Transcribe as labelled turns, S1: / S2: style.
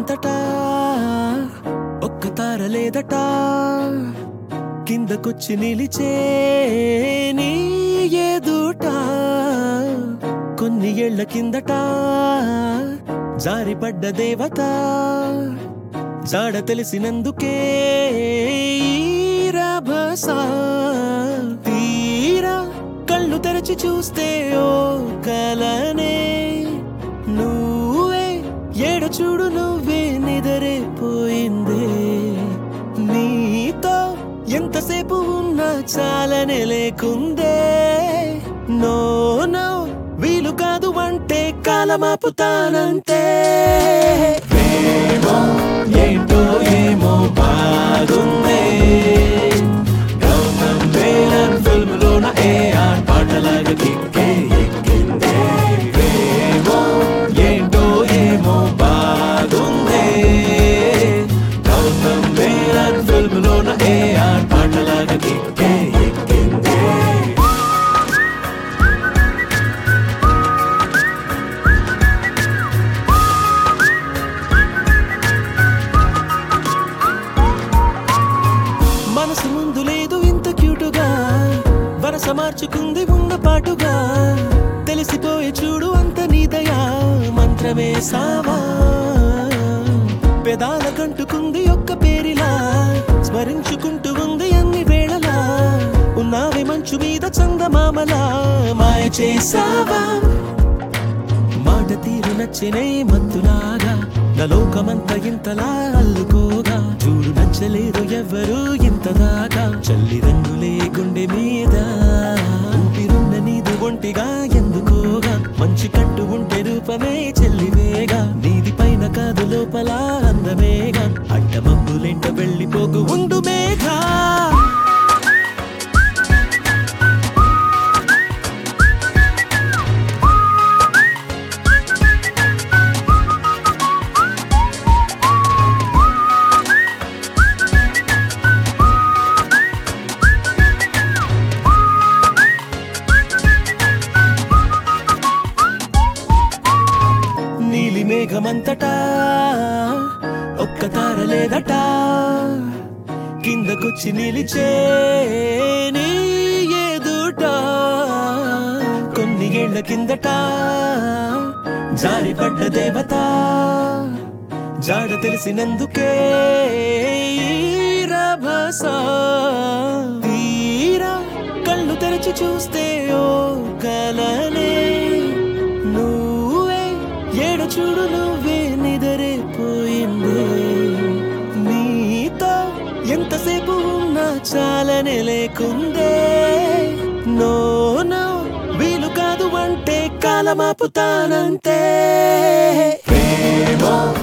S1: మేఘమంతటా ఒక్క తార లేదట కిందకొచ్చి నిలిచే నీ ఎదుట కొన్ని ఏళ్ల కిందట జారిపడ్డ దేవత జాడ తెలిసినందుకే ఈ రభస తీరా కళ్ళు తెరచి చూస్తే ఓ కలనే నువ్వే ఏడ చూడు నువ్వే నిదరైపోయిందే నీతో ఎంతసేపు ఉన్నా చాలనే లేకుందే నో నో వీలు కాదు అంటే కాలమాపుతానంతే ఏమో ఏంటో ఏమో బాగుందే గౌతమ్ వేలన్ ఫిల్మ్లోన ఏ ఆర్ పాటలాగా కిక్కే ఎక్కిందే ఏమో ఏంటో ఏమో బాగుందే గౌతమ్ వేలన్ ఫిల్మ్లోన ఏ ఆర్ పాటలాగా కిక్కే ఎక్కిందే మనసు ముందు లేదు ఇంత క్యూటుగా వరస మార్చుకుంది ఉన్న పాటుగా తెలిసిపోయే చూడు అంత నీదయా మంత్రమే సావా పెదాల కంటుకుంది ఒక్క పేరిలా స్మరించుకుంటూ ఉంది అన్ని వేళలా ఉన్నావి మంచు మీద చందమామలా మాయ చేసావా మాట తీరు నచ్చినే మత్తులాగా నా లోకమంతా ఇంతలా అల్లుకోగా చూడు నచ్చలేరు ఎవ్వరు ఇంతదాకా చల్లి రంగులే గుండె మీద ఊపిరున్న నీదు ఒంటిగా ఎందుకోగా మంచి కట్టు ఉంటే రూపమే చెల్లివేగా నీది పైన కాదు లోపల అందమేగా అడ్డమబ్బులెంట వెళ్ళిపోకు ఉండు మేఘా నీలి మేఘమంతటా ఒక్క తార లేదట కిందకొచ్చి నిలిచే నీ ఎదుట కొన్ని ఏళ్ల కిందట జారిపడ్డ దేవత జాడ తెలిసినందుకే ఈ రభస తీరా కళ్ళు తెరచి చూస్తే ఓ కలనే నువ్వే ఏడ చూడు నువ్వే నిదరైపోయిందే నీతో ఎంతసేపు ఉన్నా చాలనే లేకుందే నో నో వీలు కాదు అంటే కాలమాపుతానంతే ప్రేమో